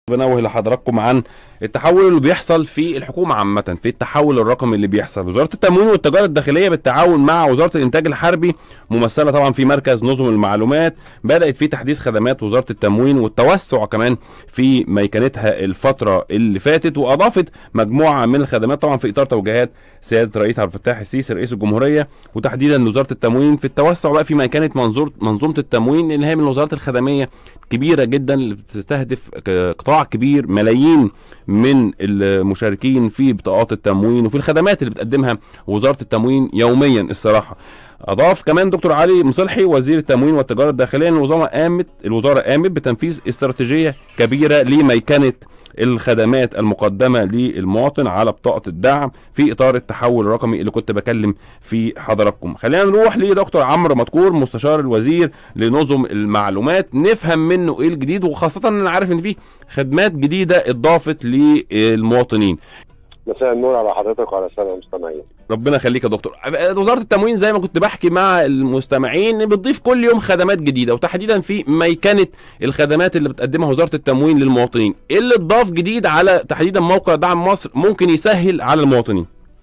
بنوه لحضراتكم عن التحول اللي بيحصل في الحكومه عامه في التحول الرقمي اللي بيحصل وزاره التموين والتجاره الداخليه بالتعاون مع وزاره الانتاج الحربي ممثله طبعا في مركز نظم المعلومات بدات في تحديث خدمات وزاره التموين والتوسع كمان في ميكنتها الفتره اللي فاتت واضافت مجموعه من الخدمات طبعا في اطار توجيهات سياده الرئيس عبد الفتاح السيسي رئيس الجمهوريه وتحديدا وزاره التموين في التوسع بقى في ميكنه منظور منظومه التموين اللي هي من الوزارات الخدميه كبيره جدا اللي بتستهدف قطاع كبير ملايين من المشاركين في بطاقات التموين وفي الخدمات اللي بتقدمها وزاره التموين يوميا الصراحه اضاف كمان دكتور علي مصلحي وزير التموين والتجاره الداخليه ان الوزاره قامت الوزاره قامت بتنفيذ استراتيجيه كبيره لميكنه الخدمات المقدمة للمواطن على بطاقة الدعم في إطار التحول الرقمي اللي كنت بكلم فيه حضراتكم خلينا نروح لدكتور عمرو مدكور مستشار الوزير لنظم المعلومات نفهم منه إيه الجديد وخاصة أنا عارف إن في خدمات جديدة اتضافت للمواطنين مساء النور على حضرتك وعلى الساده المستمعين ربنا يخليك يا دكتور وزاره التموين زي ما كنت بحكي مع المستمعين بتضيف كل يوم خدمات جديده وتحديدا في ميكنه الخدمات اللي بتقدمها وزاره التموين للمواطنين ايه اللي اتضاف جديد على تحديدا موقع دعم مصر ممكن يسهل على المواطنين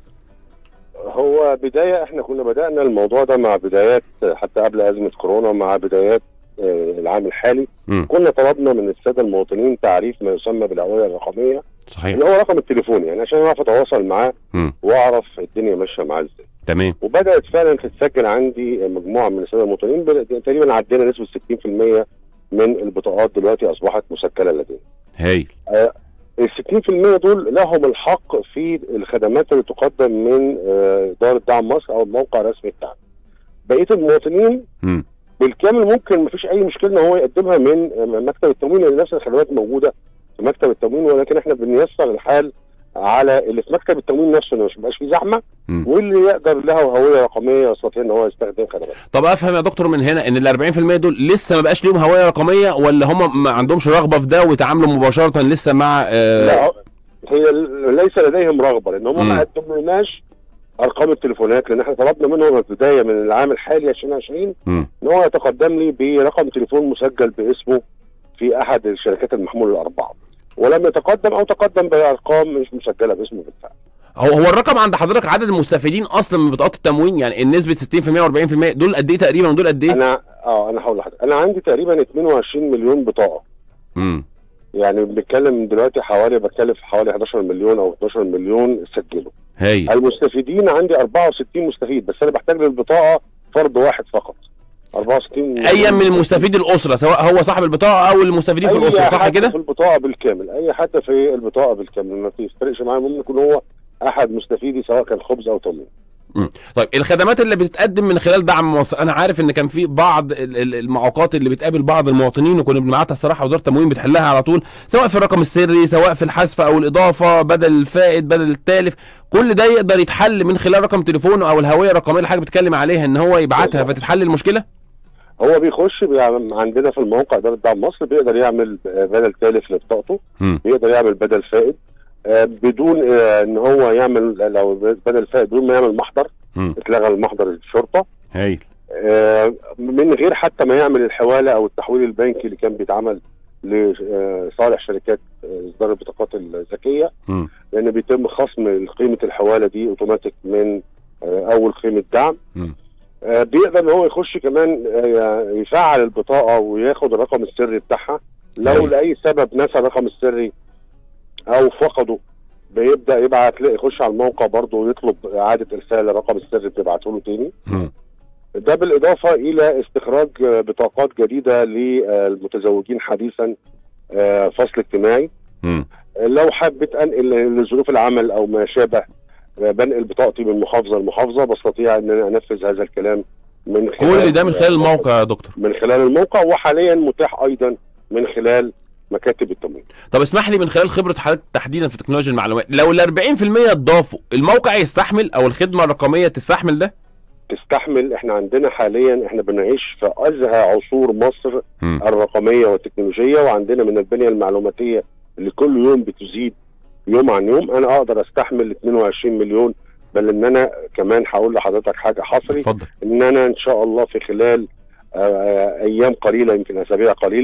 هو بدايه احنا كنا بدانا الموضوع ده مع بدايات حتى قبل ازمه كورونا مع بدايات العام الحالي م. كنا طلبنا من الساده المواطنين تعريف ما يسمى بالهويه الرقميه صحيح اللي هو رقم التليفون يعني عشان اعرف اتواصل معاه م. واعرف الدنيا ماشيه معاه ازاي تمام وبدات فعلا تتسجل عندي مجموعه من الساده المواطنين بد- تقريبا عدينا نسبه 60% من البطاقات دلوقتي اصبحت مسجله لدينا هايل ال 60% دول لهم الحق في الخدمات اللي تقدم من آه، اداره دعم مصر او الموقع الرسمي بتاعنا. بقيه المواطنين م. بالكامل ممكن ما فيش اي مشكله ان هو يقدمها من آه، مكتب التموين لان نفس الخدمات موجوده في مكتب التموين ولكن احنا بنيسر الحال على اللي في مكتب التموين نفسه انه مش يبقاش فيه زحمه م. واللي يقدر له هويه رقميه يستطيع ان هو يستخدم خدمات. طب افهم يا دكتور من هنا ان ال 40% دول لسه ما بقاش ليهم هويه رقميه ولا هم ما عندهمش رغبه في ده ويتعاملوا مباشره لسه مع آه لا هي ال- ليس لديهم رغبه لان هم مم. ما قدمولناش ارقام التليفونات لان احنا طلبنا منهم البدايه من العام الحالي 2020 م. ان هو يتقدم لي برقم تليفون مسجل باسمه في احد الشركات المحمول الاربعه ولم يتقدم او تقدم بارقام مش مسجله باسمه بالفعل هو هو الرقم عند حضرتك عدد المستفيدين اصلا من بطاقات التموين يعني النسبه 60% و40% دول قد ايه تقريبا ودول قد ايه؟ انا اه انا هقول لحضرتك انا عندي تقريبا 22 مليون بطاقه امم يعني بنتكلم دلوقتي حوالي بتكلم في حوالي 11 مليون او 12 مليون سجلوا هايل المستفيدين عندي 64 مستفيد بس انا بحتاج للبطاقه فرد واحد فقط 64 ايا من المستفيد الاسره سواء هو صاحب البطاقه او المستفيدين في أي الاسره صح حد كده؟ في البطاقه بالكامل اي حد في البطاقه بالكامل ما تفرقش معايا ممكن يكون هو احد مستفيدي سواء كان خبز او تموين مم. طيب الخدمات اللي بتتقدم من خلال دعم مصر انا عارف ان كان في بعض ال- ال- المعوقات اللي بتقابل بعض المواطنين وكنا بنبعتها الصراحه وزاره التموين بتحلها على طول سواء في الرقم السري سواء في الحذف او الاضافه بدل الفائد بدل التالف كل ده يقدر يتحل من خلال رقم تليفونه او الهويه الرقميه اللي حضرتك بتتكلم عليها ان هو يبعتها بالظبط. فتتحل المشكله هو بيخش بيعمل عندنا في الموقع اداره دعم مصر بيقدر يعمل بدل تالف لبطاقته مم. بيقدر يعمل بدل فائد آه، بدون آه، ان هو يعمل لو بدل فائد بدون ما يعمل محضر مم. اتلغى المحضر الشرطه هايل آه، من غير حتى ما يعمل الحواله او التحويل البنكي اللي كان بيتعمل لصالح شركات آه، اصدار البطاقات الذكيه مم. لان بيتم خصم قيمه الحواله دي اوتوماتيك من آه، اول قيمه دعم مم. آه، بيقدر ان هو يخش كمان آه، يفعل البطاقه وياخد الرقم السري بتاعها لو أيوة. لاي سبب نسى الرقم السري او فقده بيبدا يبعت يخش على الموقع برضه ويطلب اعاده ارسال الرقم السري بتبعته له تاني مم. ده بالاضافه الى استخراج آه، بطاقات جديده للمتزوجين حديثا آه، فصل اجتماعي مم. لو حبيت انقل لظروف العمل او ما شابه آه، بنقل بطاقتي من محافظه لمحافظه بستطيع ان انا انفذ هذا الكلام من خلال كل ده من خلال الموقع يا دكتور من خلال الموقع وحاليا متاح ايضا من خلال مكاتب التموين طب اسمح لي من خلال خبره حضرتك تحديدا في تكنولوجيا المعلومات لو ال 40% اتضافوا الموقع يستحمل او الخدمه الرقميه تستحمل ده؟ تستحمل احنا عندنا حاليا احنا بنعيش في ازهى عصور مصر مم. الرقميه والتكنولوجيه وعندنا من البنيه المعلوماتيه اللي كل يوم بتزيد يوم عن يوم انا اقدر استحمل 22 مليون بل ان انا كمان هقول لحضرتك حاجه حصري اتفضل ان انا ان شاء الله في خلال آه، آه، ايام قليله يمكن اسابيع قليله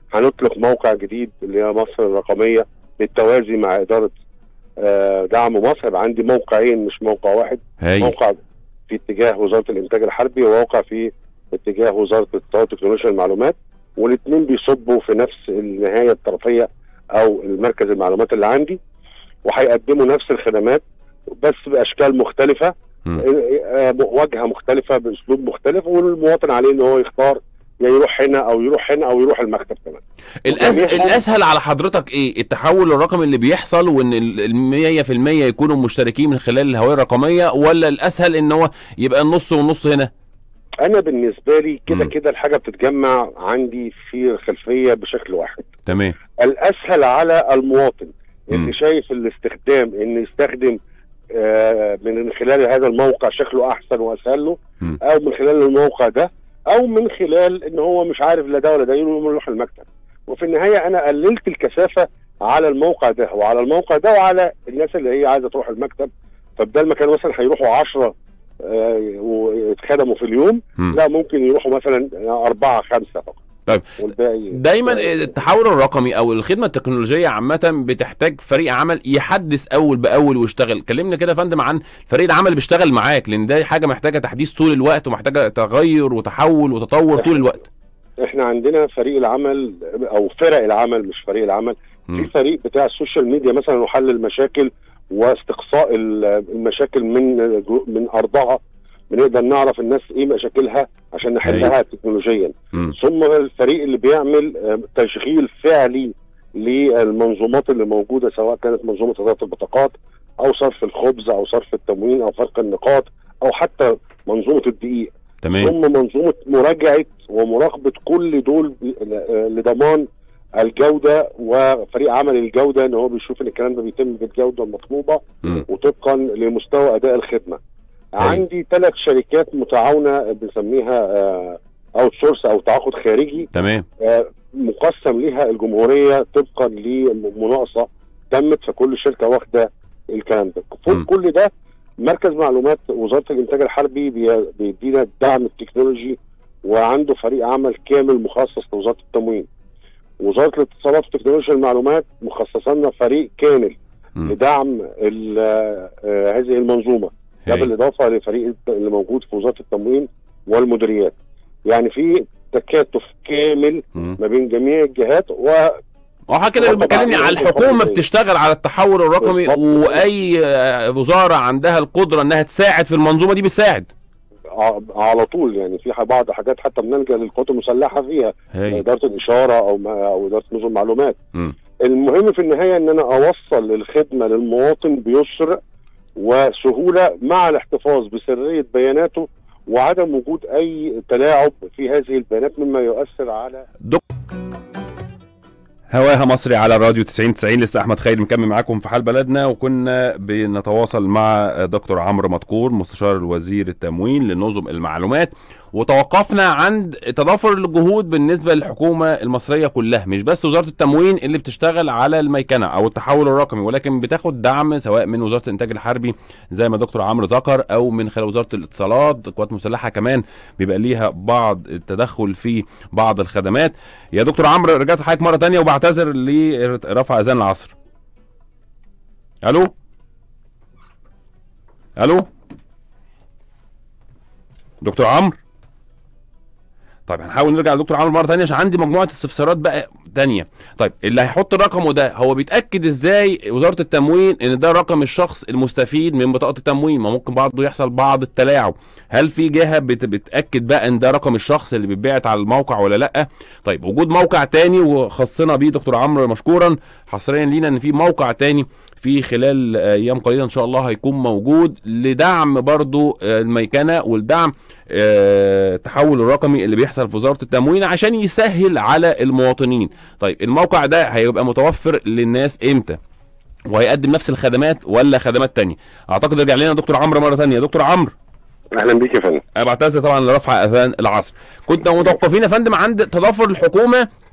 هنطلق موقع جديد اللي هي مصر الرقميه بالتوازي مع اداره آه، دعم مصر يبقى عندي موقعين مش موقع واحد هاي موقع في اتجاه وزاره الانتاج الحربي وموقع في اتجاه وزاره الاتصالات وتكنولوجيا المعلومات والاثنين بيصبوا في نفس النهايه الطرفيه او المركز المعلومات اللي عندي وهيقدموا نفس الخدمات بس باشكال مختلفه مم. آه، واجهه مختلفه باسلوب مختلف والمواطن عليه ان هو يختار يا يروح هنا او يروح هنا او يروح المكتب كمان الأس... وجميعهم- الاسهل على حضرتك ايه التحول الرقمي اللي بيحصل وان ال 100% يكونوا مشتركين من خلال الهويه الرقميه ولا الاسهل ان هو يبقى النص والنص هنا انا بالنسبه لي كده مم. كده الحاجه بتتجمع عندي في الخلفيه بشكل واحد تمام الاسهل على المواطن مم. اللي شايف الاستخدام ان يستخدم آه، من خلال هذا الموقع شكله احسن واسهل له مم. او من خلال الموقع ده او من خلال ان هو مش عارف لا ده ولا ده يقول له يروح المكتب وفي النهايه انا قللت الكثافه على الموقع ده وعلى الموقع ده وعلى الناس اللي هي عايزه تروح المكتب فبدل ما كانوا مثلا هيروحوا 10 واتخدموا في اليوم مم. لا ممكن يروحوا مثلا أربعة خمسة فقط طيب. والباقي دايما التحول الرقمي او الخدمه التكنولوجيه عامه بتحتاج فريق عمل يحدث اول باول ويشتغل كلمنا كده يا فندم عن فريق العمل اللي بيشتغل معاك لان ده حاجه محتاجه تحديث طول الوقت ومحتاجه تغير وتحول وتطور طول الوقت احنا عندنا فريق العمل او فرق العمل مش فريق العمل في مم. فريق بتاع السوشيال ميديا مثلا وحل المشاكل واستقصاء ال- المشاكل من جو- من ارضها بنقدر نعرف الناس ايه مشاكلها عشان نحلها تكنولوجيا مم. ثم الفريق اللي بيعمل آه، تشغيل فعلي للمنظومات اللي موجوده سواء كانت منظومه اداره البطاقات او صرف الخبز او صرف التموين او فرق النقاط او حتى منظومه الدقيق تمام ثم منظومه مراجعه ومراقبه كل دول ب- ل- لضمان الجوده وفريق عمل الجوده ان هو بيشوف ان الكلام ده بيتم بالجوده المطلوبه مم. وطبقا لمستوى اداء الخدمه. أيوة. عندي ثلاث شركات متعاونه بنسميها اوت سورس او تعاقد خارجي تمام آه، مقسم ليها الجمهوريه طبقا لمناقصه تمت فكل شركه واخده الكلام ده فوق مم. كل ده مركز معلومات وزاره الانتاج الحربي بي- بيدينا الدعم التكنولوجي وعنده فريق عمل كامل مخصص لوزاره التموين وزاره الاتصالات وتكنولوجيا المعلومات مخصصه لنا فريق كامل مم. لدعم ال- آه، هذه المنظومه ده هاي. بالاضافه لفريق اللي موجود في وزاره التموين والمديريات يعني في تكاتف كامل مم. ما بين جميع الجهات و اه حضرتك كده طبعاً بتكلمني طبعاً على طبعاً. الحكومه بتشتغل على التحول الرقمي بالظبط. واي آه، وزاره عندها القدره انها تساعد في المنظومه دي بتساعد ع- على طول يعني في بعض حاجات حتى بنلجا للقوات المسلحه فيها هاي اداره الاشاره او ما او اداره نظم المعلومات مم. المهم في النهايه ان انا اوصل الخدمه للمواطن بيسر وسهوله مع الاحتفاظ بسريه بياناته وعدم وجود اي تلاعب في هذه البيانات مما يؤثر على هواها مصري على الراديو 90 90 لسه احمد خير مكمل معاكم في حال بلدنا وكنا بنتواصل مع دكتور عمرو مدكور مستشار الوزير التموين لنظم المعلومات وتوقفنا عند تضافر الجهود بالنسبه للحكومه المصريه كلها مش بس وزاره التموين اللي بتشتغل على الميكنه او التحول الرقمي ولكن بتاخد دعم سواء من وزاره الانتاج الحربي زي ما دكتور عمرو ذكر او من خلال وزاره الاتصالات القوات المسلحه كمان بيبقى ليها بعض التدخل في بعض الخدمات يا دكتور عمرو رجعت لحضرتك مره تانية وبعتذر لرفع اذان العصر الو الو دكتور عمرو طيب هنحاول نرجع لدكتور عمرو مره تانية عشان عندي مجموعه استفسارات بقى تانية طيب اللي هيحط الرقم ده هو بيتاكد ازاي وزاره التموين ان ده رقم الشخص المستفيد من بطاقه التموين ما ممكن برضه يحصل بعض التلاعب هل في جهه بت بتاكد بقى ان ده رقم الشخص اللي بيتبعت على الموقع ولا لا طيب وجود موقع تاني وخصنا بيه دكتور عمرو مشكورا حصريا لينا ان في موقع تاني في خلال ايام قليله ان شاء الله هيكون موجود لدعم برضو آه، الميكنه والدعم آه، التحول الرقمي اللي بيحصل في وزاره التموين عشان يسهل على المواطنين طيب الموقع ده هيبقى متوفر للناس امتى وهيقدم نفس الخدمات ولا خدمات تانية اعتقد رجع لنا دكتور عمرو مره تانية دكتور عمرو اهلا بيك يا فندم انا بعتذر طبعا لرفع اذان العصر كنا متوقفين يا فندم عند تضافر الحكومه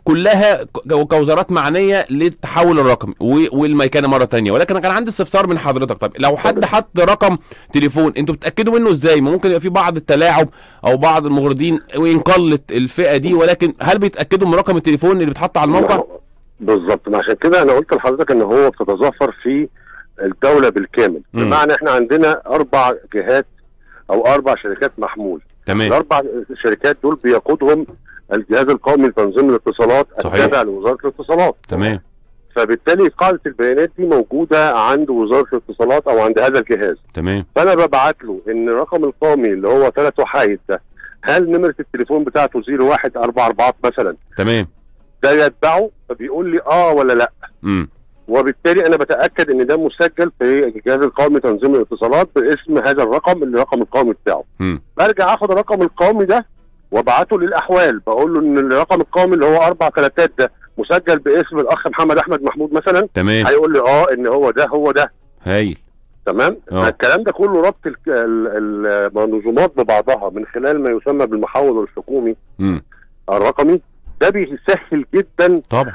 كلها ك- كوزارات معنيه للتحول الرقمي و- والميكنه مره تانية ولكن كان عندي استفسار من حضرتك طب لو حد حط رقم تليفون انتوا بتاكدوا منه ازاي ممكن يبقى في بعض التلاعب او بعض المغردين وان قلت الفئه دي ولكن هل بيتاكدوا من رقم التليفون اللي بيتحط على الموقع بالظبط ما عشان كده انا قلت لحضرتك ان هو بتتظاهر في الدوله بالكامل مم. بمعنى احنا عندنا اربع جهات او اربع شركات محمول تمام الاربع شركات دول بيقودهم الجهاز القومي لتنظيم الاتصالات صحيح. التابع لوزاره الاتصالات تمام فبالتالي قاعده البيانات دي موجوده عند وزاره الاتصالات او عند هذا الجهاز تمام فانا ببعت له ان الرقم القومي اللي هو ثلاث وحايد ده هل نمره التليفون بتاعته 0144 مثلا تمام ده يتبعه فبيقول لي اه ولا لا امم وبالتالي انا بتاكد ان ده مسجل في الجهاز القومي لتنظيم الاتصالات باسم هذا الرقم اللي الرقم القومي بتاعه امم برجع اخد الرقم القومي ده وابعته للاحوال بقول له ان الرقم القومي اللي هو اربع ثلاثات ده مسجل باسم الاخ محمد احمد محمود مثلا تمام هيقول لي اه ان هو ده هو ده هايل تمام آه. الكلام ده كله ربط ال- ال- المنظومات ببعضها من خلال ما يسمى بالمحول الحكومي امم الرقمي ده بيسهل جدا طبعا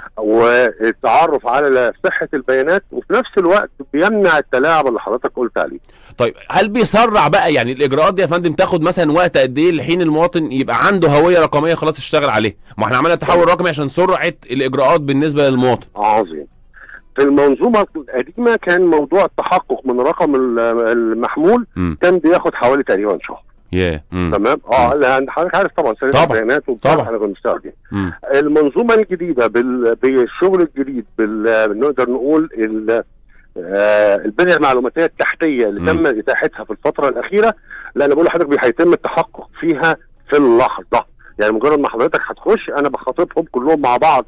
والتعرف على صحه البيانات وفي نفس الوقت بيمنع التلاعب اللي حضرتك قلت عليه طيب هل بيسرع بقى يعني الاجراءات دي يا فندم تاخد مثلا وقت قد ايه لحين المواطن يبقى عنده هويه رقميه خلاص يشتغل عليها ما احنا عملنا تحول رقمي عشان سرعه الاجراءات بالنسبه للمواطن عظيم في المنظومه القديمه كان موضوع التحقق من الرقم ال- المحمول امم كان بياخد حوالي تقريبا شهر يا امم تمام اه لأن حضرتك عارف طبعا سرقه طبعا. البيانات وبتاع طبعا. احنا كنا بنشتغل فيها امم المنظومه الجديده بال... بالشغل الجديد بال... نقدر نقول ال... آه، البنيه المعلوماتيه التحتيه اللي مم. تم اتاحتها في الفتره الاخيره لا انا بقول لحضرتك هيتم التحقق فيها في اللحظه يعني مجرد ما حضرتك هتخش انا بخاطبهم كلهم مع بعض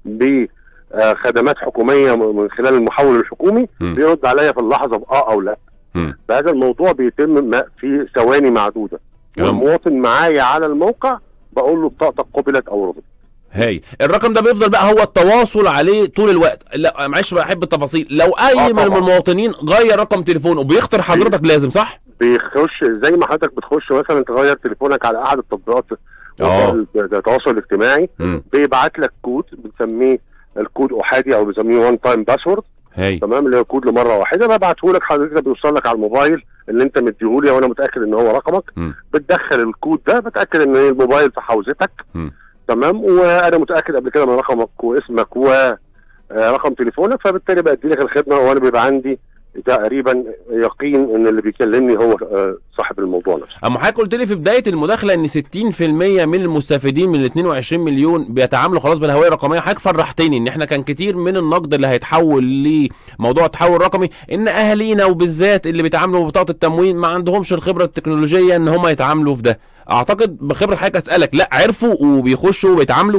بخدمات حكوميه م- من خلال المحول الحكومي مم. بيرد عليا في اللحظه باه او لا مم. فهذا الموضوع بيتم ما- في ثواني معدوده كلام- والمواطن معايا على الموقع بقول له بطاقتك قبلت او رفضت هاي الرقم ده بيفضل بقى هو التواصل عليه طول الوقت لا معلش بحب التفاصيل لو اي آه من طبعا. المواطنين غير رقم تليفونه وبيخطر حضرتك لازم صح بيخش زي ما حضرتك بتخش مثلا تغير تليفونك على احد التطبيقات آه. وسائل التواصل الاجتماعي امم بيبعت لك كود بنسميه الكود احادي او بنسميه وان تايم باسورد هاي تمام اللي هو كود لمره واحده ببعته لك حضرتك بيوصل لك على الموبايل اللي انت مديهولي وانا متاكد ان هو رقمك مم. بتدخل الكود ده بتاكد ان الموبايل في حوزتك مم. تمام وانا متاكد قبل كده من رقمك واسمك ورقم تليفونك فبالتالي بدي لك الخدمه وانا بيبقى عندي تقريبا يقين ان اللي بيكلمني هو آه، صاحب الموضوع نفسه اما حضرتك قلت لي في بدايه المداخله ان 60% من المستفيدين من ال 22 مليون بيتعاملوا خلاص بالهويه الرقميه حضرتك فرحتني ان احنا كان كتير من النقد اللي هيتحول لموضوع التحول الرقمي ان اهالينا وبالذات اللي بيتعاملوا ببطاقه التموين ما عندهمش الخبره التكنولوجيه ان هم يتعاملوا في ده اعتقد بخبره حضرتك اسالك لا عرفوا وبيخشوا وبيتعاملوا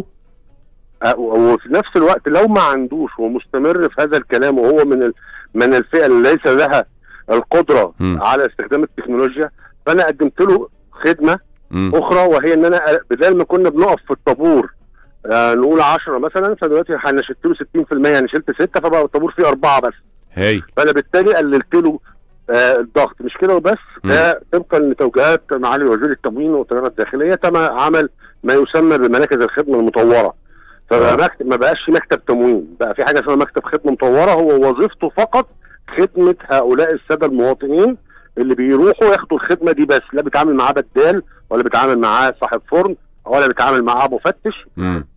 آه، وفي نفس الوقت لو ما عندوش ومستمر في هذا الكلام وهو من ال- من الفئه اللي ليس لها القدره مم. على استخدام التكنولوجيا فانا قدمت له خدمه مم. اخرى وهي ان انا بدل ما كنا بنقف في الطابور آه نقول 10 مثلا فدلوقتي انا شلت له 60% يعني شلت 6 فبقى الطابور فيه اربعه بس هاي فانا بالتالي قللت له آه الضغط مش كده وبس مم. ده طبقا لتوجيهات معالي وزير التموين والتجاره الداخليه تم عمل ما يسمى بمراكز الخدمه المطوره فبقى آه. مكتب ما بقاش في مكتب تموين بقى في حاجه اسمها مكتب خدمه مطوره هو وظيفته فقط خدمه هؤلاء الساده المواطنين اللي بيروحوا ياخدوا الخدمه دي بس لا بيتعامل معاه بدال ولا بيتعامل معاه صاحب فرن ولا بيتعامل معاه مفتش مم.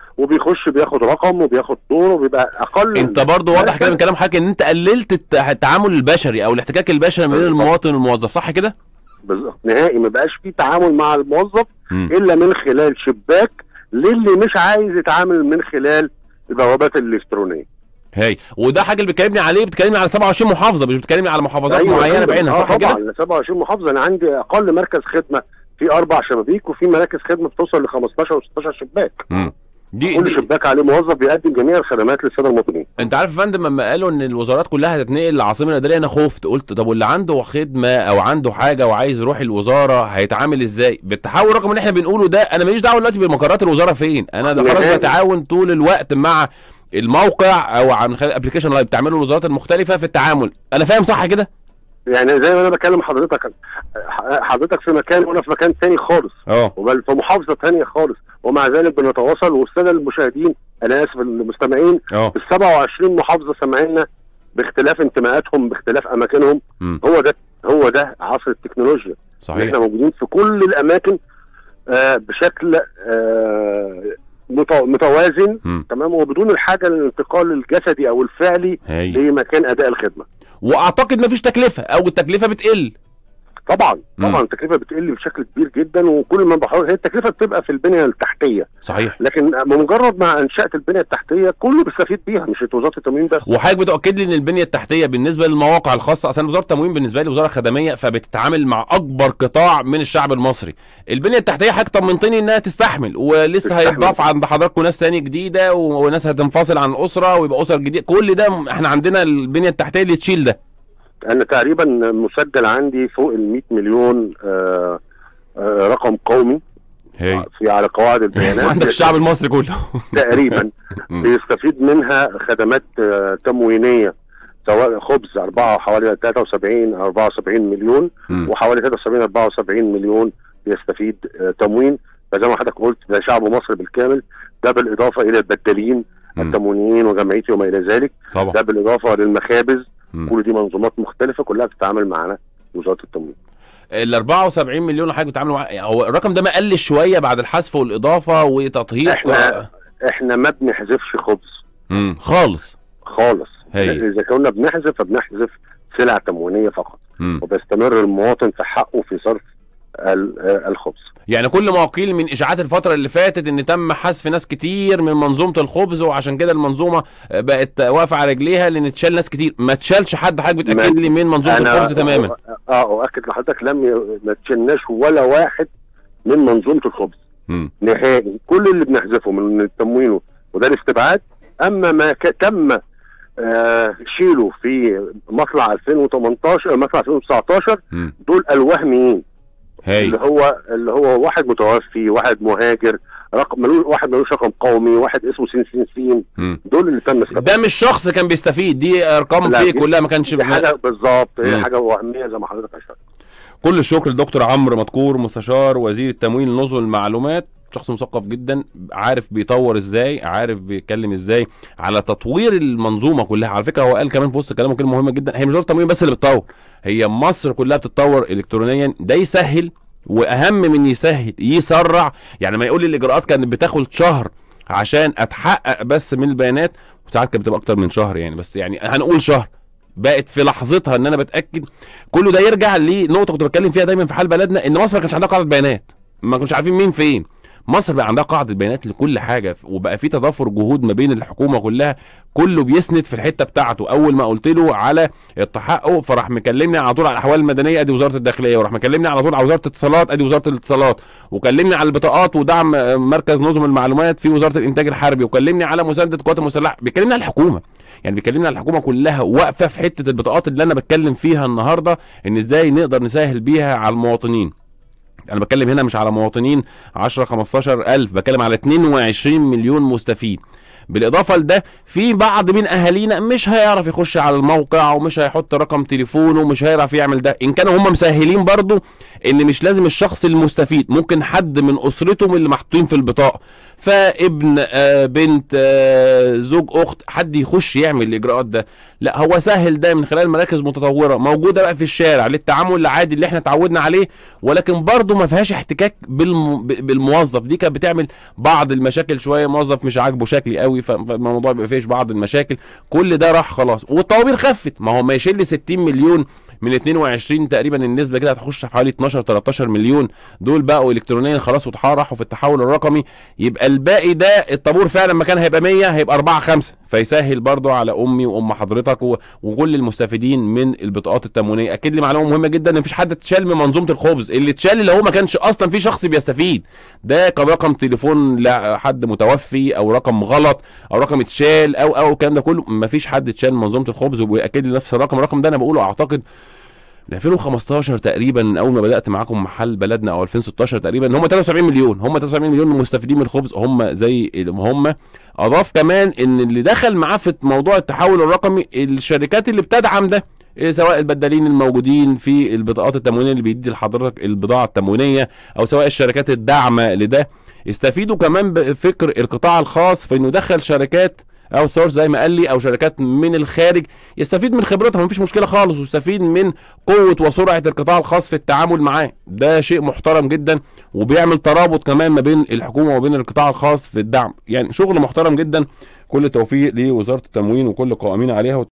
وبيخش بياخد رقم وبياخد دور وبيبقى اقل انت برضو واضح كده من كلام حضرتك ان انت قللت الت- التعامل البشري او الاحتكاك البشري بين بالظبط. المواطن والموظف صح كده بالظبط نهائي ما بقاش في تعامل مع الموظف مم. الا من خلال شباك للي مش عايز يتعامل من خلال البوابات الالكترونيه هاي وده حاجه اللي بتكلمني عليه بتكلمني على 27 محافظه مش بتكلمني على محافظات أيوة معينه أيوة. بعينها آه صح طبعا كده 27 محافظه انا عندي اقل مركز خدمه في اربع شبابيك وفي مراكز خدمه بتوصل ل 15 و16 شباك مم. دي, كل دي شباك عليه موظف بيقدم جميع الخدمات للساده المواطنين انت عارف يا فندم لما قالوا ان الوزارات كلها هتتنقل للعاصمه الاداريه انا خفت قلت طب واللي عنده خدمه او عنده حاجه وعايز يروح الوزاره هيتعامل ازاي بالتحول الرقمي اللي احنا بنقوله ده انا ماليش دعوه دلوقتي بمقرات الوزاره فين انا ده خلاص نهائي. بتعاون طول الوقت مع الموقع او عن خلال الابلكيشن اللي بتعمله الوزارات المختلفه في التعامل انا فاهم صح كده يعني زي ما انا بكلم حضرتك حضرتك في مكان وانا في مكان تاني خالص اه وبل في محافظه تانية خالص ومع ذلك بنتواصل والساده المشاهدين انا اسف المستمعين اه ال 27 محافظه سامعيننا باختلاف انتماءاتهم باختلاف اماكنهم مم. هو ده هو ده عصر التكنولوجيا صحيح احنا موجودين في كل الاماكن آه بشكل آه مت- متوازن مم. تمام وبدون الحاجه للانتقال الجسدي او الفعلي هاي لمكان اداء الخدمه واعتقد مفيش تكلفه او التكلفه بتقل طبعا مم. طبعا التكلفه بتقل بشكل كبير جدا وكل ما بحاول هي التكلفه بتبقى في البنيه التحتيه صحيح لكن بمجرد ما انشات البنيه التحتيه كله بيستفيد بيها مش وزاره التموين بس وحضرتك بتاكد لي ان البنيه التحتيه بالنسبه للمواقع الخاصه اصلا وزاره التموين بالنسبه لي وزاره خدميه فبتتعامل مع اكبر قطاع من الشعب المصري البنيه التحتيه حضرتك طمنتني انها تستحمل ولسه تستحمل. هيتضاف عند حضراتكم ناس تاني جديده و- وناس هتنفصل عن الاسره ويبقى اسر جديده كل ده م- احنا عندنا البنيه التحتيه اللي تشيل ده انا تقريبا مسجل عندي فوق ال 100 مليون آه آه رقم قومي هي في على قواعد البيانات عندك الشعب المصري كله تقريبا مم. بيستفيد منها خدمات آه تموينيه سواء خبز 4 حوالي 73 أو 74 مليون مم. وحوالي 73 74 مليون بيستفيد آه تموين فزي ما حضرتك قلت ده شعب مصر بالكامل ده بالاضافه الى البدالين مم. التموينيين وجمعيتي وما الى ذلك طبعا ده بالاضافه للمخابز مم. كل دي منظومات مختلفه كلها بتتعامل معانا وزاره التموين ال 74 مليون اللي حضرتك بتتعاملوا معاه هو الرقم ده ما قلش شويه بعد الحذف والاضافه وتطهير احنا احنا ما بنحذفش خبز مم. خالص خالص هي. اذا كنا بنحذف فبنحذف سلع تموينيه فقط مم. وبيستمر المواطن في حقه في صرف ال- آه، الخبز يعني كل ما قيل من اشاعات الفتره اللي فاتت ان تم حذف ناس كتير من منظومه الخبز وعشان كده المنظومه بقت واقفه على رجليها لان اتشال ناس كتير ما اتشالش حد حضرتك بتاكد ما- لي من منظومه الخبز تماما اه اؤكد لحضرتك لم ي- ما تشلناش ولا واحد من منظومه الخبز مم. نهائي كل اللي بنحذفه من التموين وده الاستبعاد اما ما ك- تم آه شيله في مطلع 2018 مطلع 2019 مم. دول الوهميين هاي اللي هو اللي هو واحد متوفي واحد مهاجر رقم ملوش واحد ملوش رقم قومي واحد اسمه سين سين سين مم. دول اللي تم استبعاد ده مش شخص كان بيستفيد دي ارقام لا، فيه دي- كلها ما كانش دي حاجه بالظبط هي مم. حاجه وهميه زي ما حضرتك اشرت كل الشكر لدكتور عمرو مدكور مستشار وزير التموين لنظم المعلومات شخص مثقف جدا عارف بيطور ازاي عارف بيتكلم ازاي على تطوير المنظومه كلها على فكره هو قال كمان في وسط كلامه كلمه مهمه جدا هي مش وزاره التموين بس اللي بتطور هي مصر كلها بتتطور الكترونيا ده يسهل واهم من يسهل يسرع يعني ما يقول لي الاجراءات كانت بتاخد شهر عشان اتحقق بس من البيانات وساعات كانت بتبقى اكتر من شهر يعني بس يعني هنقول شهر بقت في لحظتها ان انا بتاكد كله ده يرجع لنقطه كنت بتكلم فيها دايما في حال بلدنا ان مصر ما كانش عندها قاعده بيانات ما كناش عارفين مين فين مصر بقى عندها قاعده بيانات لكل حاجه وبقى في تضافر جهود ما بين الحكومه كلها كله بيسند في الحته بتاعته اول ما قلت له على التحقق فراح مكلمني على طول على الاحوال المدنيه ادي وزاره الداخليه وراح مكلمني على طول على وزاره الاتصالات ادي وزاره الاتصالات وكلمني على البطاقات ودعم آه، مركز نظم المعلومات في وزاره الانتاج الحربي وكلمني على مسانده القوات المسلحه بيكلمني على الحكومه يعني بيكلمنا على الحكومه كلها واقفه في حته البطاقات اللي انا بتكلم فيها النهارده ان ازاي نقدر نسهل بيها على المواطنين انا بتكلم هنا مش على مواطنين 10 15 الف بتكلم على 22 مليون مستفيد بالاضافه لده في بعض من اهالينا مش هيعرف يخش على الموقع ومش هيحط رقم تليفونه ومش هيعرف يعمل ده ان كانوا هم مسهلين برضو ان مش لازم الشخص المستفيد ممكن حد من اسرته من اللي محطوطين في البطاقه فابن آه بنت آه زوج اخت حد يخش يعمل الاجراءات ده لا هو سهل ده من خلال مراكز متطوره موجوده بقى في الشارع للتعامل العادي اللي احنا اتعودنا عليه ولكن برضه ما فيهاش احتكاك بالم... ب- بالموظف دي كانت بتعمل بعض المشاكل شويه موظف مش عاجبه شكلي قوي ف- فالموضوع بيبقى فيش بعض المشاكل كل ده راح خلاص والطوابير خفت ما هو ما يشيل لي 60 مليون من 22 تقريبا النسبه كده هتخش في حوالي 12 13 مليون دول بقوا الكترونيا خلاص وتحرحوا في التحول الرقمي يبقى الباقي ده الطابور فعلا مكان هيبقى 100 هيبقى 4 5 فيسهل برضو على امي وام حضرتك و... وكل المستفيدين من البطاقات التموينيه اكيد لي معلومه مهمه جدا ان مفيش حد اتشال من منظومه الخبز اللي اتشال اللي هو ما كانش اصلا في شخص بيستفيد ده كان رقم تليفون لحد متوفي او رقم غلط او رقم اتشال او او الكلام ده كله مفيش حد اتشال من منظومه الخبز وبيأكد لي نفس الرقم الرقم ده انا بقوله اعتقد من 2015 تقريبا اول ما بدات معاكم محل بلدنا او 2016 تقريبا هم 73 مليون هم 73 مليون من مستفيدين من الخبز هم زي ما هم اضاف كمان ان اللي دخل معاه في موضوع التحول الرقمي الشركات اللي بتدعم ده إيه سواء البدالين الموجودين في البطاقات التموينيه اللي بيدي لحضرتك البضاعه التموينيه او سواء الشركات الداعمه لده يستفيدوا كمان بفكر القطاع الخاص في انه يدخل شركات او سورس زي ما قال لي او شركات من الخارج يستفيد من خبرتها مفيش مشكله خالص ويستفيد من قوه وسرعه القطاع الخاص في التعامل معاه ده شيء محترم جدا وبيعمل ترابط كمان ما بين الحكومه وبين القطاع الخاص في الدعم يعني شغل محترم جدا كل التوفيق لوزاره التموين وكل قائمين عليها